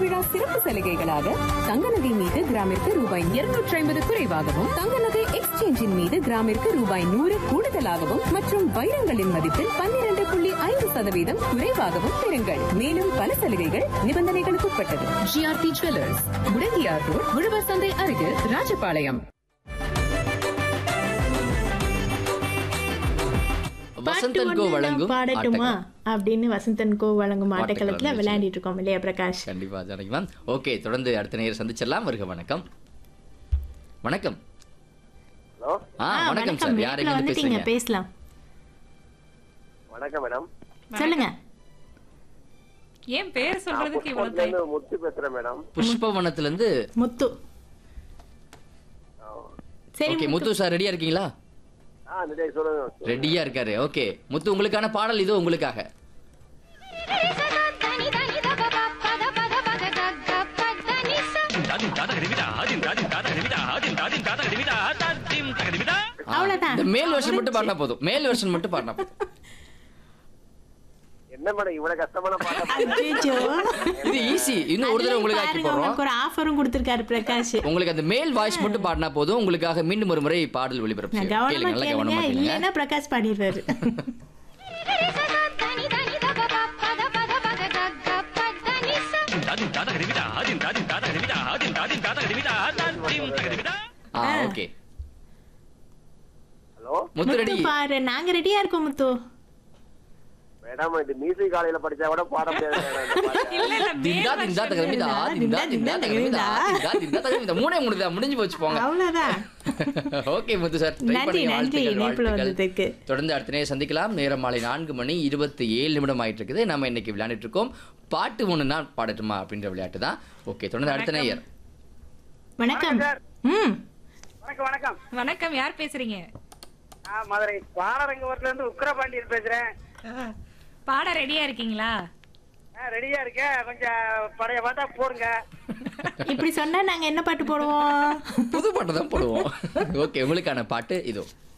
விழா சிறப்பு சலுகைகளாக தங்க நகை மீது கிராமிற்கு ரூபாய் இருநூற்றி ஐம்பது குறைவாகவும் தங்க நகை எக்ஸ்சேஞ்சின் மீது கிராமிற்கு ரூபாய் நூறு கூடுதலாகவும் மற்றும் வைரங்களின் மதிப்பில் பன்னிரண்டு புள்ளி ஐந்து சதவீதம் குறைவாகவும் பெறுங்கள் மேலும் பல சலுகைகள் நிபந்தனைகளுக்கு உட்பட்டது ஜிஆர்டி ஜுவல்லர்ஸ் முடங்கியார் ரோட் உழவர் சந்தை அருகில் ராஜபாளையம் வசந்தன் கோ பாட்டு ஒண்ணு வழங்கும் நான் பாடட்டுமா ஆட்டங்கள். அப்படின்னு வசந்தன் கோ வழங்கும் ஆட்டக்களம் ஆட்டக்களத்துல நிகழ்ச்சி. விளையாடிட்டு இருக்கோம் இல்லையா பிரகாஷ் கண்டிப்பா ஜானகி மேம் ஓகே தொடர்ந்து அடுத்த நேரம் சந்திச்சிடலாம் வருக வணக்கம் வணக்கம் ஹலோ ஆ ஆ, வணக்கம் சார் யார் இணைப்புல எங்க வந்துட்டீங்க பேசுறீங்க பேசலாம் வணக்கம் மேடம் சொல்லுங்க ஏன் பேர் நான் சொல்றதுக்கு இவ்வளவு புஷ்பத்துல இருந்து முத்து பேசுறேன் மேடம் புஷ்பவனத்துல இருந்து முத்து சரி ஓகே முத்து சார் ரெடியா இருக்கீங்களா ஆ இந்த டே சொல்லுங்க ரெடியா இருக்காரு ஓகே முத்து உங்களுக்கான பாடல் இதோ உங்களுக்காக ஆ, அவ்வளவுதான். இந்த மேல் வெர்ஷன் மட்டும் பாடினா போதும் மேல் வெர்ஷன் மட்டும் பாடினா போதும் என்ன மேடம் இவ்வளவு கஷ்டமான பாட்டா அச்சச்சோ. இது ஈஸி இன்னும் ஒரு தடவை அதுலயும் உங்களுக்கு ஆக்கி பாருங்க, போடுறோம் உங்களுக்கு ஒரு ஆஃபரும் கொடுத்திருக்காரு பிரகாஷ் உங்களுக்கு அந்த மேல் வாய்ஸ் மட்டும் பாடினா போதும் உங்களுக்காக மீண்டும் ஒரு முறை பாடல் ஒளிபரப்பு நான் செய்றோம். கவனமா கேளுங்க நல்லா கேளுங்க கவனமா கேளுங்க இல்லைன்னா பிரகாஷ் பாடிடுறாரு ஆ okay hello Muthu ready Muthu பாரு நாங்க ரெடியா இருக்கோம் முத்து மேடம் இது மியூசிக் காலையில படிச்சா கூட பாட முடியாது madam இந்த பாட்டை. இல்ல இல்ல திண்டா மேல் திண்டா version. தகரமிதா திண்டா திண்டா தகரமிதா திண்டா திண்டா தகரமிதா மூணே மூணு தான் முடிஞ்சு போச்சு போங்க அவ்வளவுதான் ஓகே முத்து சார் ட்ரை நன்றி, பண்ணி நன்றி, வாழ்த்துக்கள் இணைப்புல வாழ்த்துக்கள் வந்ததுக்கு. தொடர்ந்து அடுத்த நேரம் சந்திக்கலாம் நேரம் மாலை நான்கு மணி இருபத்தி ஏழு நிமிடம் ஆயிட்டு இருக்குது நம்ம இன்னைக்கு விளையாண்டுட்டு இருக்கோம் பாட்டு ஒன்று தான் பாடட்டுமா அப்படின்ற விளையாட்டு தான் ஓகே தொடர்ந்து அடுத்த நேயர் வணக்கம் ம் வணக்கம் வணக்கம் வணக்கம் யார் பேசுறீங்க நான் மதுரை பாலரங்கவரத்துல இருந்து உக்கிரபாண்டியன் பேசுறேன் பாட ரெடியா இருக்கீங்களா ஆ, ரெடியா இருக்கேன் கொஞ்சம் பழைய பார்த்தா போடுங்க இப்படி சொன்னா நாங்க என்ன பாட்டு போடுவோம் புது பாட்டு தான் போடுவோம் ஓகே உங்களுக்கான பாட்டு இதோ